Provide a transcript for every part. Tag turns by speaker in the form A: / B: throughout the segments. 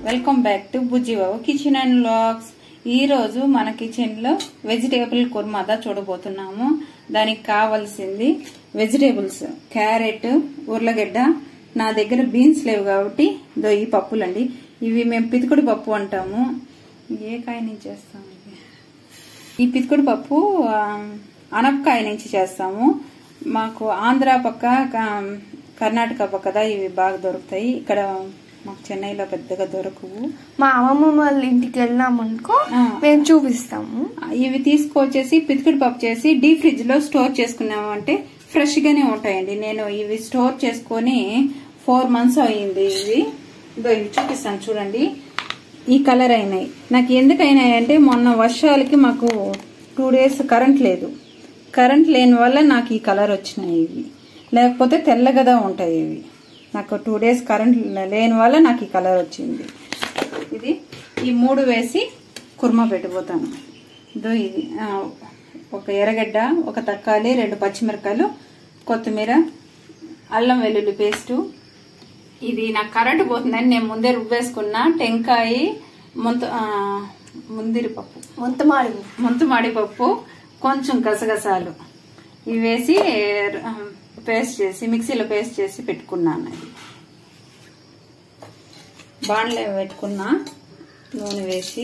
A: Welcome back to Bujjibabu kitchen and vlogs ఈ రోజు మన కిచెన్ లో వెజిటేబుల్ కుర్మాదా చూడబోతున్నాము దానికి కావాల్సింది వెజిటేబుల్స్ క్యారెట్ ఉర్లగడ్డ నా దగ్గర బీన్స్ లేవు కాబట్టి దో ఈ పప్పులండి ఇవి మేము పితుకుడు పప్పు అంటాము ఏ కాయ నుంచి చేస్తాము ఇది ఈ పితుకుడు పప్పు ఆ, అనపకాయ నుంచి చేస్తాము మాకు ఆంధ్ర పక్క క- కర్ణాటక పక్కదా ఇవి బాగా దొరుకుతాయి ఇక్కడ మాకు చెన్నైలో పెద్దగా దొరకవు
B: మా అమ్మమ్మ వాళ్ళ ఇంటికి వెళ్ళామనుకో
A: ఆ.
B: మేము చూపిస్తాము
A: ఇవి తీసుకొచ్చేసి పితికిడి పప్పు చేసి డీప్ ఫ్రిడ్జ్ లో స్టోర్ చేసుకున్నాము అంటే ఫ్రెష్ గానే ఉంటాయండి నేను ఇవి స్టోర్ చేసుకొని ఫోర్ మంత్స్ అయ్యింది ఇవి ఇదో ఇవి చూపిస్తాను చూడండి ఈ కలర్ అయినాయి నాకు ఎందుకు అయినాయి అంటే మొన్న వర్షాలకి మాకు టూ డేస్ కరెంట్ లేదు కరెంట్ లేని వల్ల నాకు ఈ కలర్ వచ్చినాయి ఇవి లేకపోతే తెల్లగదా ఉంటాయి ఇవి నాకు టూ డేస్ కరెంట్ లేని వల్ల నాకు ఈ కలర్ వచ్చింది ఇది ఈ మూడు వేసి కుర్మా పెట్టిపోతాను ఇదో ఇది ఆ, ఒక ఎర్రగడ్డ ఒక తక్కాలి రెండు పచ్చిమిరకాయలు కొత్తిమీర అల్లం వెల్లుల్లి పేస్టు ఇది నాకు కరెంటు పోతుందని నేను ముందే రుబ్బేసుకున్న టెంకాయ ముంత ఆ, ముందిరి పప్పు
B: మొత్తమాడి
A: ముంతుమాడి పప్పు కొంచెం గసగసాలు ఇవి వేసి ఆ, పేస్ట్ చేసి మిక్సీలో పేస్ట్ చేసి పెట్టుకున్నాను అది బాండ్లో పెట్టుకున్నా నూనె వేసి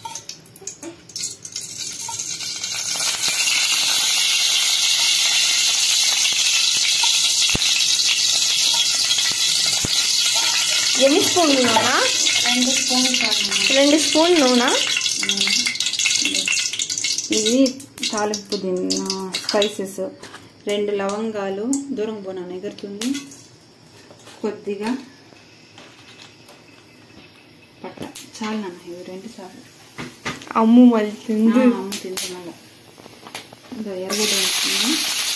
B: ఎన్ని స్పూన్లు నూనె
A: రెండు స్పూన్లు చాలు.
B: రెండు స్పూన్ నూనె
A: ఇది తాలింపు దిన్న స్పైసెస్ రెండు లవంగాలు దూరం పోనాను ఎగురుతుంది కొద్దిగా పట్ల చాలు నాన్న ఇవి రెండు చాలు
B: అమ్ము మళ్ళీ తిందు
A: ఆ, అమ్మ తింది మళ్ళా ఇదో ఎర్రగడ్డ వేసుకున్నాను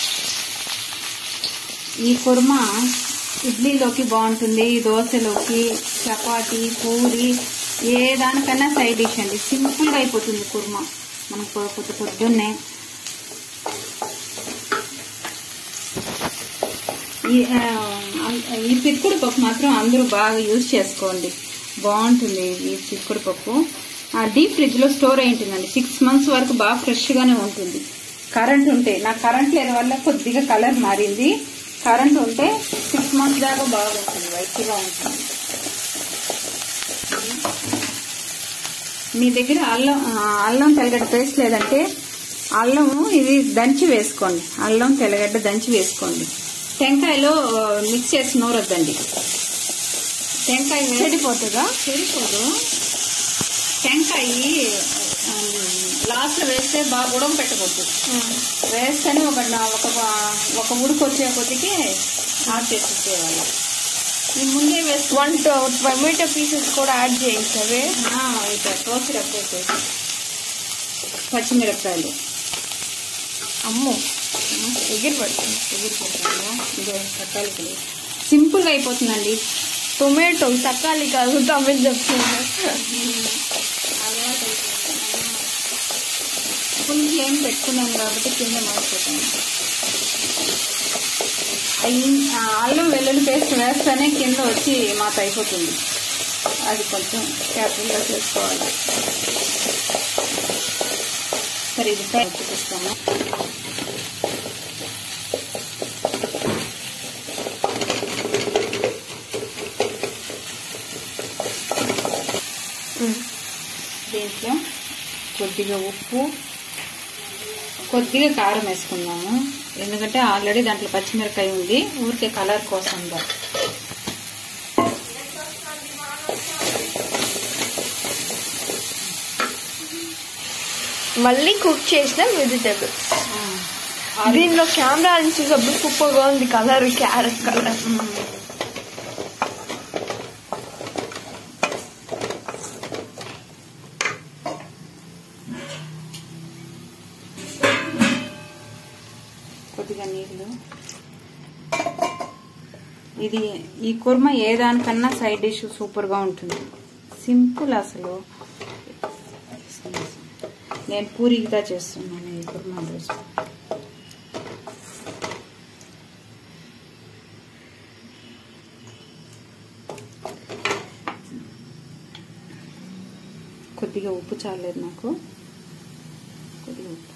A: ఈ కుర్మా ఇడ్లీలోకి బాగుంటుంది దోశలోకి చపాతి పూరి ఏ దానికన్నా సైడ్ డిష్ అండి సింపుల్గా అయిపోతుంది కుర్మా మనం పొ- పొద్దు పొద్దున్నే ఈ ఆ, ఈ పిక్కుడు పప్పు మాత్రం అందరూ బాగా యూజ్ చేసుకోండి బాగుంటుంది ఈ పిక్కుడు పప్పు ఆ డీప్ ఫ్రిడ్జ్ లో స్టోర్ అయి ఉంటుందండి సిక్స్ మంత్స్ వరకు బాగా ఫ్రెష్ గానే ఉంటుంది కరెంట్ ఉంటే నాకు కరెంట్ లేని వల్ల కొద్దిగా కలర్ మారింది కరెంట్ ఉంటే సిక్స్ మంత్స్ దాకా బాగుంటుంది వైట్ గా ఉంటుంది మీ దగ్గర అల్లం ఆ, అల్లం తెల్లగడ్డ పేస్ట్ లేదంటే అల్లం ఇది దంచి వేసుకోండి అల్లం తెల్లగడ్డ దంచి వేసుకోండి టెంకాయలో ఆ, మిక్స్ చేసి నూరొద్దండి టెంకాయ వే-
B: చెడిపోతుందా
A: చెడిపోదు టెంకాయ లాస్ట్ లో వేస్తే బాగా ఉడక పెట్టకూడదు వేస్తేనే ఒక నా- ఒక ఒక ఉడుకు వచ్చే కొద్దికి ఆఫ్ చేసేసేవాళ్ళు ఈ ముందే వేసుకుంటే
B: వన్ టొమాటో పీసెస్ కూడా యాడ్ చేయించవే
A: ఇట్లా తోసి రప్పేసేసి పచ్చిమిరపకాయలు
B: అమ్ము ఎగిరి పడుతుంది
A: ఎగిరిపోతాను ఇదో తక్కాలి సింపుల్గా అయిపోతుందండి
B: టొమాటో తక్కాలి కాదు టమాటో చెప్తున్నా
A: ఫుల్ ఫ్లేమ్ పెట్టుకున్నాం కాబట్టి కింద మాడిపోతాం అయ్యి- ఆ అల్లం వెల్లుల్లి పేస్ట్ వేస్తేనే కింద వచ్చి మాత అయిపోతుంది అది కొంచెం కేర్ఫుల్గా చేసుకోవాలి సరే ఇది ఫ్రై చూపిస్తాను దీంట్లో కొద్దిగా ఉప్పు కొద్దిగా కారం వేసుకుందాము ఎందుకంటే ఆల్రెడీ దాంట్లో పచ్చిమిరకాయ ఉంది ఊరికే కలర్ కోసం దా.
B: మళ్ళీ కుక్ చేసిన వెజిటేబుల్స్
A: ఆ,
B: దీనిలో కెమెరా నుంచి చూసినప్పుడు సూపర్గా ఉంది కలర్ క్యారెట్ కలర్
A: కొద్దిగా నీళ్ళు ఇది ఈ కుర్మ ఏ దానికన్నా సైడ్ డిష్ సూపర్ గా ఉంటుంది సింపుల్ అసలు నేను పూరిగా చేస్తున్నాను ఈ కుర్మా దోశ కొద్దిగా ఉప్పు చాలేదు నాకు కొద్దిగా ఉప్పు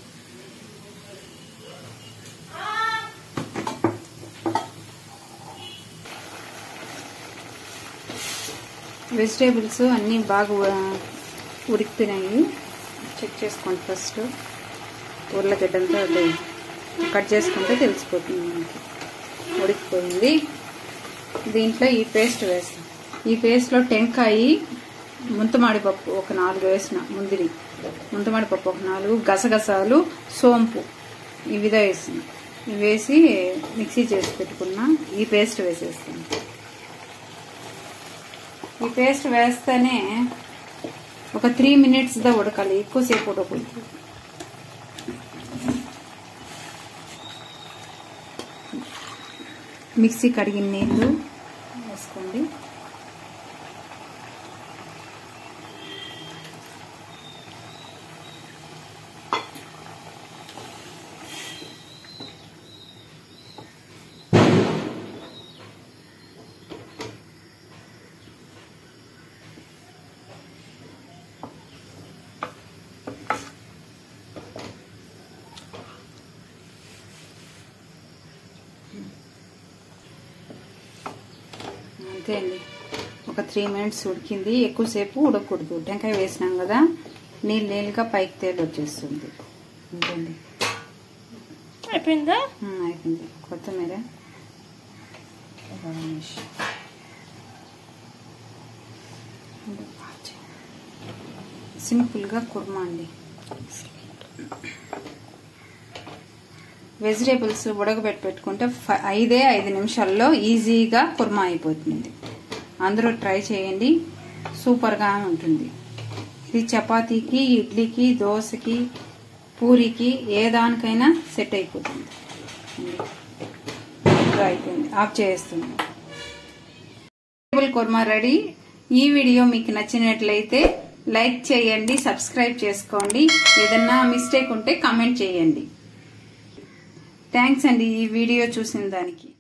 A: వెజిటేబుల్స్ అన్నీ బాగా ఉ- ఉడికిపోయినాయి చెక్ చేసుకోండి ఫస్ట్ ఉర్లగడ్డంతో అది కట్ చేసుకుంటే తెలిసిపోతుంది మనకి ఉడికిపోయింది దీంట్లో ఈ పేస్ట్ వేస్తాం ఈ పేస్ట్లో టెంకాయ ముంతమాడి పప్పు ఒక నాలుగు వేసిన ముందిరి ముంతమాడి పప్పు ఒక నాలుగు గసగసాలు సోంపు ఈ విధంగా వేసిన ఇవి వేసి మిక్సీ చేసి పెట్టుకున్న ఈ పేస్ట్ వేసేస్తాను ఈ పేస్ట్ వేస్తేనే ఒక త్రీ మినిట్స్ దా ఉడకాలి ఎక్కువసేపు ఉడకూడదు మిక్సీ కడిగిన నీళ్ళు వేసుకోండి అంతే అండి ఒక త్రీ మినిట్స్ ఉడికింది ఎక్కువసేపు ఉడకకూడదు టెంకాయ వేసినాం కదా నీళ్ళు నీళ్ళుగా పైకి తేలి వచ్చేస్తుంది అంతేండి
B: అయిపోయిందా
A: ఉమ్, అయిపోయింది కొత్తిమీర గార్నిష్. సింపుల్గా కుర్మా అండి వెజిటేబుల్స్ ఉడకబెట్టి పెట్టుకుంటే ఫ- ఐదే ఐదు నిమిషాల్లో ఈజీగా కుర్మా అయిపోతుంది అందరూ ట్రై చేయండి సూపర్గా ఉంటుంది ఇది చపాతీకి ఇడ్లీకి దోశకి పూరికి ఏ దానికైనా సెట్ అయిపోతుంది ఇంకా అయిపోయింది ఆఫ్ చేస్తుంది వెజిటేబుల్ కుర్మా రెడీ ఈ వీడియో మీకు నచ్చినట్లయితే లైక్ చేయండి సబ్స్క్రైబ్ చేసుకోండి ఏదన్నా మిస్టేక్ ఉంటే కామెంట్ చేయండి థ్యాంక్స్ అండి ఈ వీడియో చూసిన దానికి